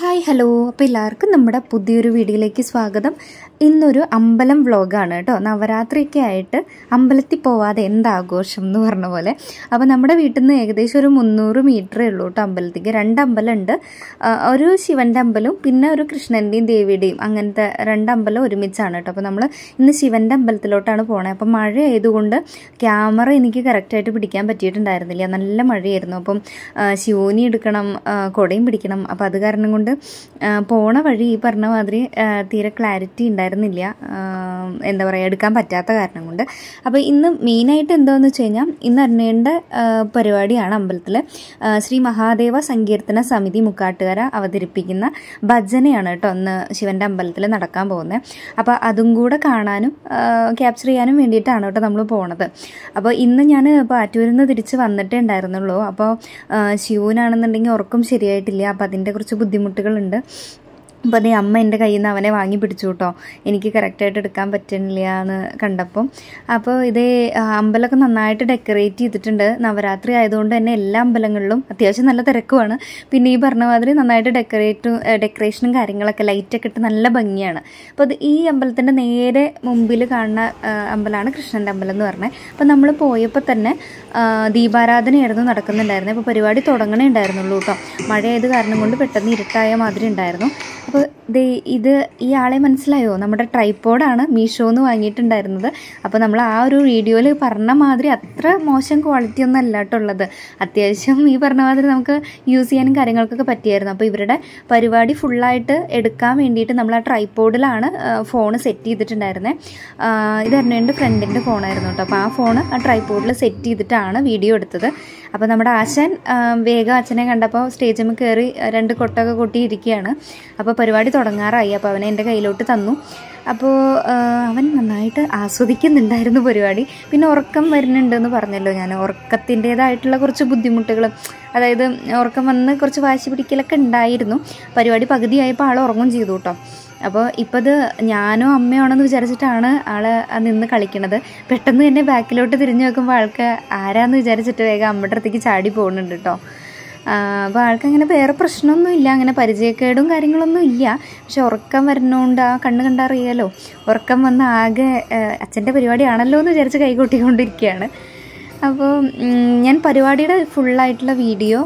hi hello അപ്പോൾ എല്ലാവർക്കും നമ്മുടെ പുതിയൊരു വീഡിയോയിലേക്ക് സ്വാഗതം ഇന്നൊരു അമ്പലം വ്ളോഗാണ് കേട്ടോ നവരാത്രിയൊക്കെ ആയിട്ട് അമ്പലത്തിൽ പോവാതെ എന്താഘോഷം എന്ന് പറഞ്ഞ പോലെ അപ്പോൾ നമ്മുടെ വീട്ടിൽ നിന്ന് ഏകദേശം ഒരു മുന്നൂറ് മീറ്ററേ ഉള്ളൂ കേട്ടോ അമ്പലത്തേക്ക് രണ്ട് അമ്പലമുണ്ട് ആ, ഒരു ശിവൻ്റെ അമ്പലവും പിന്നെ ഒരു കൃഷ്ണൻ്റെയും ദേവിയുടെയും അങ്ങനത്തെ രണ്ട് അമ്പലം ഒരുമിച്ചാണ് കേട്ടോ അപ്പോൾ നമ്മൾ ഇന്ന് ശിവൻ്റെ അമ്പലത്തിലോട്ടാണ് പോണത് അപ്പോൾ മഴ ആയതുകൊണ്ട് ക്യാമറ എനിക്ക് കറക്റ്റായിട്ട് പിടിക്കാൻ പറ്റിയിട്ടുണ്ടായിരുന്നില്ല നല്ല മഴയായിരുന്നു അപ്പം ആ, ശിവോനി എടുക്കണം ആ, കുടയും പിടിക്കണം അപ്പോൾ അത് കാരണം കൊണ്ട് ആ, പോണ വഴി ഈ പറഞ്ഞ മാതിരി ആ, തീരെ ക്ലാരിറ്റി ഉണ്ടായിരുന്നില്ല ആ, എന്താ പറയുക എടുക്കാൻ പറ്റാത്ത കാരണം കൊണ്ട് അപ്പോൾ ഇന്ന് മെയിനായിട്ട് എന്താണെന്ന് വെച്ച് കഴിഞ്ഞാൽ ഇന്ന് അറിഞ്ഞേണ്ട പരിപാടിയാണ് അമ്പലത്തിൽ ശ്രീ മഹാദേവ സങ്കീർത്തന സമിതി മുക്കാട്ടുകര അവതരിപ്പിക്കുന്ന ഭജനയാണ് കേട്ടോ ഇന്ന് ശിവൻ്റെ അമ്പലത്തിൽ നടക്കാൻ പോകുന്നത് അപ്പോൾ അതും കൂടെ കാണാനും ക്യാപ്ചർ ചെയ്യാനും വേണ്ടിയിട്ടാണ് കേട്ടോ നമ്മൾ പോണത് അപ്പോൾ ഇന്ന് ഞാൻ പാറ്റൂരിൽ നിന്ന് തിരിച്ച് വന്നിട്ടേ ഉണ്ടായിരുന്നുള്ളൂ അപ്പോൾ ശിവനാണെന്നുണ്ടെങ്കിൽ ഉറക്കം ശരിയായിട്ടില്ല അപ്പോൾ അതിൻ്റെ കുറച്ച് ബുദ്ധിമുട്ടുകളുണ്ട് അപ്പോൾ അതേ അമ്മ എൻ്റെ കയ്യിൽ നിന്ന് അവനെ വാങ്ങി പിടിച്ചു കേട്ടോ എനിക്ക് കറക്റ്റായിട്ട് എടുക്കാൻ പറ്റുന്നില്ല എന്ന് കണ്ടപ്പം അപ്പോൾ ഇതേ ആ, അമ്പലമൊക്കെ നന്നായിട്ട് ഡെക്കറേറ്റ് ചെയ്തിട്ടുണ്ട് നവരാത്രി ആയതുകൊണ്ട് തന്നെ എല്ലാ അമ്പലങ്ങളിലും അത്യാവശ്യം നല്ല തിരക്കുമാണ് പിന്നെ ഈ പറഞ്ഞ മാതിരി നന്നായിട്ട് ഡെക്കറേറ്റും ഡെക്കറേഷനും കാര്യങ്ങളൊക്കെ ലൈറ്റൊക്കെ ഇട്ട് നല്ല ഭംഗിയാണ് അപ്പോൾ അത് ഈ അമ്പലത്തിൻ്റെ നേരെ മുമ്പിൽ കാണുന്ന ആ, അമ്പലമാണ് കൃഷ്ണൻ്റെ അമ്പലം എന്ന് പറഞ്ഞത് അപ്പോൾ നമ്മൾ പോയപ്പോൾ തന്നെ ആ, ദീപാരാധനയായിരുന്നു നടക്കുന്നുണ്ടായിരുന്നത് അപ്പോൾ പരിപാടി തുടങ്ങണേ ഉണ്ടായിരുന്നുള്ളൂ കേട്ടോ മഴയായത് കാരണം കൊണ്ട് പെട്ടെന്ന് ഇരുട്ടായ മാതിരി ഉണ്ടായിരുന്നു അപ്പോൾ ദേ ഇത് ഈ ആളെ മനസ്സിലായോ നമ്മുടെ ട്രൈപ്പോഡാണ് മീഷോ എന്ന് വാങ്ങിയിട്ടുണ്ടായിരുന്നത് അപ്പോൾ നമ്മൾ ആ ഒരു വീഡിയോയിൽ പറഞ്ഞ മാതിരി അത്ര മോശം ക്വാളിറ്റി ഒന്നും അല്ലാട്ടുള്ളത് അത്യാവശ്യം ഈ പറഞ്ഞ മാതിരി നമുക്ക് യൂസ് ചെയ്യാനും കാര്യങ്ങൾക്കൊക്കെ പറ്റിയായിരുന്നു അപ്പോൾ ഇവരുടെ പരിപാടി ഫുള്ളായിട്ട് എടുക്കാൻ വേണ്ടിയിട്ട് നമ്മൾ ആ ട്രൈപ്പോഡിലാണ് ഫോൺ സെറ്റ് ചെയ്തിട്ടുണ്ടായിരുന്നത് ഇത് എൻ്റെ ഫ്രണ്ടിൻ്റെ ഫോണായിരുന്നു കേട്ടോ അപ്പോൾ ആ ഫോൺ ആ ട്രൈപ്പോഡിൽ സെറ്റ് ചെയ്തിട്ടാണ് വീഡിയോ എടുത്തത് അപ്പോൾ നമ്മുടെ ആശാൻ ആ, വേഗം അച്ഛനെ കണ്ടപ്പോൾ സ്റ്റേജിൽ കയറി രണ്ട് കൊട്ടൊക്കെ കൊട്ടിയിരിക്കുകയാണ് അപ്പോൾ പരിപാടി തുടങ്ങാറായി അപ്പോൾ അവനെ എൻ്റെ കയ്യിലോട്ട് തന്നു അപ്പോൾ ആ, അവൻ നന്നായിട്ട് ആസ്വദിക്കുന്നുണ്ടായിരുന്നു പരിപാടി പിന്നെ ഉറക്കം വരുന്നുണ്ടെന്ന് പറഞ്ഞല്ലോ ഞാൻ ഉറക്കത്തിൻ്റേതായിട്ടുള്ള കുറച്ച് ബുദ്ധിമുട്ടുകൾ അതായത് ഉറക്കം വന്ന് കുറച്ച് വാശി പിടിക്കലൊക്കെ ഉണ്ടായിരുന്നു പരിപാടി പകുതിയായപ്പോൾ ആൾ ഉറങ്ങും ചെയ്തു കേട്ടോ അപ്പോൾ ഇപ്പോൾ ഇത് ഞാനോ അമ്മയോ ആണെന്ന് വിചാരിച്ചിട്ടാണ് ആൾ നിന്ന് കളിക്കണത് പെട്ടെന്ന് തന്നെ ബാക്കിലോട്ട് തിരിഞ്ഞു നോക്കുമ്പോൾ ആൾക്ക് ആരാന്ന് വിചാരിച്ചിട്ട് വേഗം അമ്മയുടെ അടുത്തേക്ക് ചാടി പോകുന്നുണ്ട് കേട്ടോ അപ്പോൾ ആൾക്ക് അങ്ങനെ വേറെ പ്രശ്നമൊന്നും ഇല്ല അങ്ങനെ പരിചയക്കേടും കാര്യങ്ങളൊന്നും ഇല്ല പക്ഷെ ഉറക്കം വരുന്നതുകൊണ്ട് ആ കണ്ണ് കണ്ടറിയാലോ ഉറക്കം വന്ന് ആകെ അച്ഛൻ്റെ പരിപാടിയാണല്ലോ എന്ന് വിചാരിച്ച് കൈകൊട്ടിക്കൊണ്ടിരിക്കുകയാണ് അപ്പോൾ ഉം, ഞാൻ പരിപാടിയുടെ ഫുള്ളായിട്ടുള്ള വീഡിയോ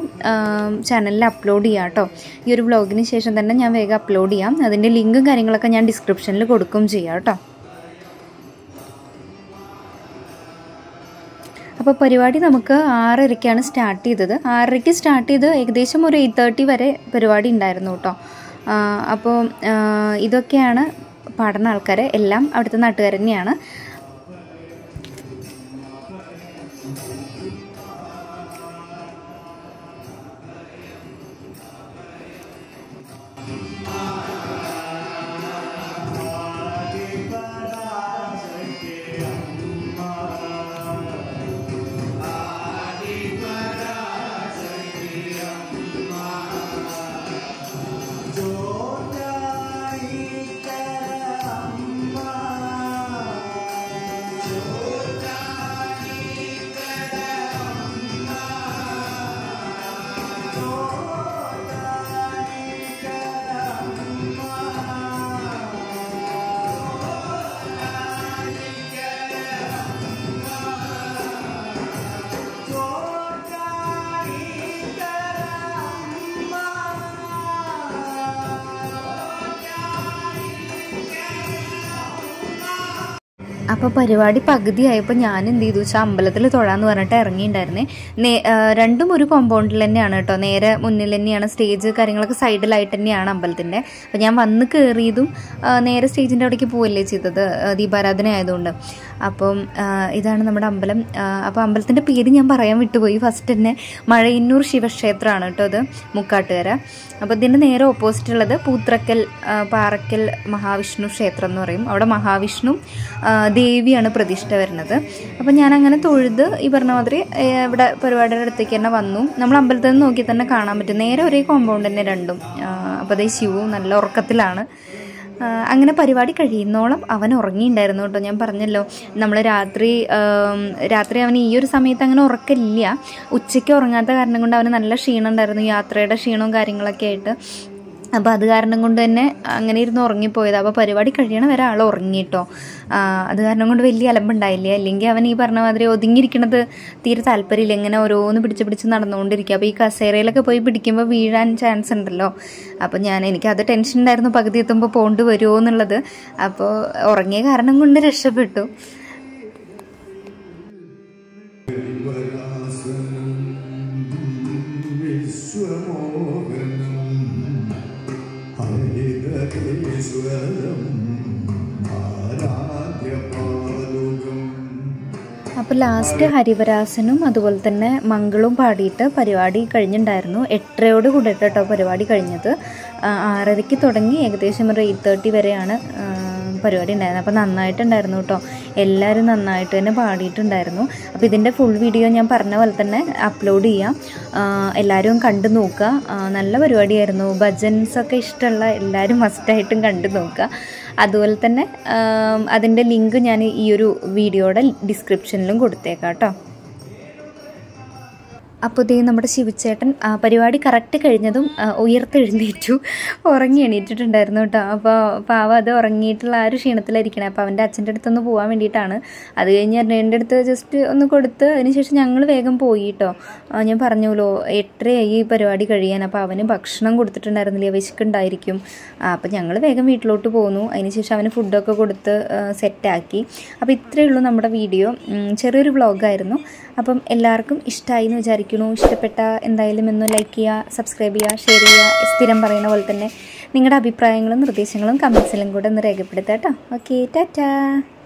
ചാനലിൽ അപ്ലോഡ് ചെയ്യാം കേട്ടോ ഈ ഒരു വ്ളോഗിന് ശേഷം തന്നെ ഞാൻ വേഗം അപ്ലോഡ് ചെയ്യാം അതിൻ്റെ ലിങ്കും കാര്യങ്ങളൊക്കെ ഞാൻ ഡിസ്ക്രിപ്ഷനിൽ കൊടുക്കും ചെയ്യാം കേട്ടോ അപ്പോൾ പരിപാടി നമുക്ക് ആറരയ്ക്കാണ് സ്റ്റാർട്ട് ചെയ്തത് ആറരയ്ക്ക് സ്റ്റാർട്ട് ചെയ്ത് ഏകദേശം ഒരു എയ്റ്റ് തേർട്ടി വരെ പരിപാടി ഉണ്ടായിരുന്നു കേട്ടോ ആ, അപ്പോൾ ആ, ഇതൊക്കെയാണ് പാടുന്ന ആൾക്കാർ എല്ലാം അവിടുത്തെ നാട്ടുകാർ തന്നെയാണ് അപ്പോൾ പരിപാടി പകുതിയായപ്പോൾ ഞാൻ എന്ത് ചെയ്തു വെച്ചാൽ അമ്പലത്തിൽ തൊഴാന്ന് പറഞ്ഞിട്ട് ഇറങ്ങിയിട്ടുണ്ടായിരുന്നേ നേ ആ, രണ്ടും ഒരു കോമ്പൗണ്ടിൽ തന്നെയാണ് കേട്ടോ നേരെ മുന്നിൽ തന്നെയാണ് സ്റ്റേജ് കാര്യങ്ങളൊക്കെ സൈഡിലായിട്ട് തന്നെയാണ് അമ്പലത്തിൻ്റെ അപ്പോൾ ഞാൻ വന്ന് കയറിയതും ആ, നേരെ സ്റ്റേജിൻ്റെ അവിടേക്ക് പോവല്ലേ ചെയ്തത് ആ, ദീപാരാധന ആയതുകൊണ്ട് അപ്പം ആ, ഇതാണ് നമ്മുടെ അമ്പലം ആ, അപ്പോൾ അമ്പലത്തിൻ്റെ പേര് ഞാൻ പറയാൻ വിട്ടുപോയി ഫസ്റ്റ് തന്നെ മഴയന്നൂർ ശിവക്ഷേത്രമാണ് കേട്ടോ ഇത് മുക്കാട്ടുകര അപ്പോൾ ഇതിൻ്റെ നേരെ ഓപ്പോസിറ്റ് ഉള്ളത് പൂത്രക്കൽ ആ, പാറക്കൽ മഹാവിഷ്ണു ക്ഷേത്രം എന്ന് പറയും അവിടെ മഹാവിഷ്ണു ആ, ദേവിയാണ് പ്രതിഷ്ഠ വരുന്നത് അപ്പോൾ ഞാൻ അങ്ങനെ തൊഴുത് ഈ പറഞ്ഞ മാതിരി ഏ, ഇവിടെ പരിപാടിയുടെ അടുത്തേക്ക് തന്നെ വന്നു നമ്മൾ അമ്പലത്തിൽ നിന്ന് നോക്കി തന്നെ കാണാൻ പറ്റും നേരെ ഒരേ കോമ്പൗണ്ട് തന്നെ രണ്ടും ആ, അപ്പോൾ അതേ ശിവവും നല്ല ഉറക്കത്തിലാണ് ആ, അങ്ങനെ പരിപാടി കഴിയുന്നോളം അവൻ ഉറങ്ങിയിട്ടുണ്ടായിരുന്നു കേട്ടോ ഞാൻ പറഞ്ഞല്ലോ നമ്മൾ രാത്രി ആം, രാത്രി അവന് ഈ ഒരു സമയത്ത് അങ്ങനെ ഉറക്കമില്ല ഉച്ചയ്ക്ക് ഉറങ്ങാത്ത കാരണം കൊണ്ട് അവന് നല്ല ക്ഷീണം ഉണ്ടായിരുന്നു യാത്രയുടെ ക്ഷീണവും കാര്യങ്ങളൊക്കെ ആയിട്ട് അപ്പോൾ അത് കാരണം കൊണ്ട് തന്നെ അങ്ങനെ ഇരുന്ന് ഉറങ്ങിപ്പോയത് അപ്പോൾ പരിപാടി കഴിയണ വരെ ആൾ ഉറങ്ങിട്ടോ അത് കാരണം കൊണ്ട് വലിയ അലമ്പുണ്ടായില്ല അല്ലെങ്കിൽ അവൻ ഈ പറഞ്ഞ മാതിരി ഒതുങ്ങിയിരിക്കണത് തീരെ താല്പര്യമില്ല ഇങ്ങനെ ഓരോന്ന് പിടിച്ച് പിടിച്ച് നടന്നുകൊണ്ടിരിക്കുക അപ്പോൾ ഈ കസേരയിലൊക്കെ പോയി പിടിക്കുമ്പോൾ വീഴാൻ ചാൻസ് ഉണ്ടല്ലോ അപ്പോൾ ഞാൻ എനിക്ക് അത് ടെൻഷൻ ഉണ്ടായിരുന്നു പകുതി എത്തുമ്പോൾ പോണ്ട് വരുമോ എന്നുള്ളത് അപ്പോൾ ഉറങ്ങിയ കാരണം കൊണ്ട് രക്ഷപ്പെട്ടു ഹരിതീശ്വരം ആരാധ്യപാലുകം അപ്പോൾ ലാസ്റ്റ് ഹരിവരാസനും അതുപോലെ തന്നെ മംഗളും പാടിയിട്ട് പരിപാടി കഴിഞ്ഞിട്ടുണ്ടായിരുന്നു എട്ടരയോട് കൂടിയിട്ട് കേട്ടോ പരിപാടി കഴിഞ്ഞത് ആ, ആറരയ്ക്ക് തുടങ്ങി ഏകദേശം ഒരു എയ്റ്റ് തേർട്ടി വരെയാണ് ആ, പരിപാടി ഉണ്ടായിരുന്നത് അപ്പോൾ നന്നായിട്ടുണ്ടായിരുന്നു കേട്ടോ എല്ലാവരും നന്നായിട്ട് തന്നെ പാടിയിട്ടുണ്ടായിരുന്നു അപ്പോൾ ഇതിൻ്റെ ഫുൾ വീഡിയോ ഞാൻ പറഞ്ഞ പോലെ തന്നെ അപ്ലോഡ് ചെയ്യാം ആ, എല്ലാവരും കണ്ടു നോക്കുക ആ, നല്ല പരിപാടിയായിരുന്നു ഭജൻസ് ഒക്കെ ഇഷ്ടമുള്ള എല്ലാവരും മസ്റ്റായിട്ടും കണ്ടു നോക്കുക അതുപോലെ തന്നെ ആം, അതിൻ്റെ ലിങ്ക് ഞാൻ ഈ ഒരു വീഡിയോയുടെ ഡിസ്ക്രിപ്ഷനിലും കൊടുത്തേക്കാം കേട്ടോ അപ്പോൾ ഇതേ നമ്മുടെ ശിവച്ചേട്ടൻ ആ, പരിപാടി കറക്റ്റ് കഴിഞ്ഞതും ആ, ഉയർത്തെഴുന്നേറ്റു ഉറങ്ങി എണീറ്റിട്ടുണ്ടായിരുന്നു കേട്ടോ അപ്പോൾ പാവ അത് ഉറങ്ങിയിട്ടുള്ള ആ ഒരു ക്ഷീണത്തിലായിരിക്കണേ അപ്പോൾ അവൻ്റെ അച്ഛൻ്റെ അടുത്തൊന്ന് പോകാൻ വേണ്ടിയിട്ടാണ് അത് കഴിഞ്ഞ് എൻ്റെ അടുത്ത് ജസ്റ്റ് ഒന്ന് കൊടുത്ത് അതിനുശേഷം ഞങ്ങൾ വേഗം പോയി കേട്ടോ ആ, ഞാൻ പറഞ്ഞല്ലോ എട്ടരയായി ഈ പരിപാടി കഴിയാൻ അപ്പോൾ അവന് ഭക്ഷണം കൊടുത്തിട്ടുണ്ടായിരുന്നില്ല വിശക്കുണ്ടായിരിക്കും ആ, അപ്പോൾ ഞങ്ങൾ വേഗം വീട്ടിലോട്ട് പോന്നു അതിനുശേഷം അവന് ഫുഡൊക്കെ കൊടുത്ത് ആ, സെറ്റാക്കി അപ്പോൾ ഇത്രയേ ഉള്ളൂ നമ്മുടെ വീഡിയോ ഉം, ചെറിയൊരു വ്ളോഗായിരുന്നു അപ്പം എല്ലാവർക്കും ഇഷ്ടമായി എന്ന് വിചാരിക്കുന്നു ഇഷ്ടപ്പെട്ട എന്തായാലും ഒന്ന് ലൈക്ക് ചെയ്യുക സബ്സ്ക്രൈബ് ചെയ്യുക ഷെയർ ചെയ്യുക സ്ഥിരം പറയുന്ന പോലെ തന്നെ നിങ്ങളുടെ അഭിപ്രായങ്ങളും നിർദ്ദേശങ്ങളും കമൻസിലും കൂടെ ഒന്ന് രേഖപ്പെടുത്താം കേട്ടോ ഓക്കെ ടാറ്റാ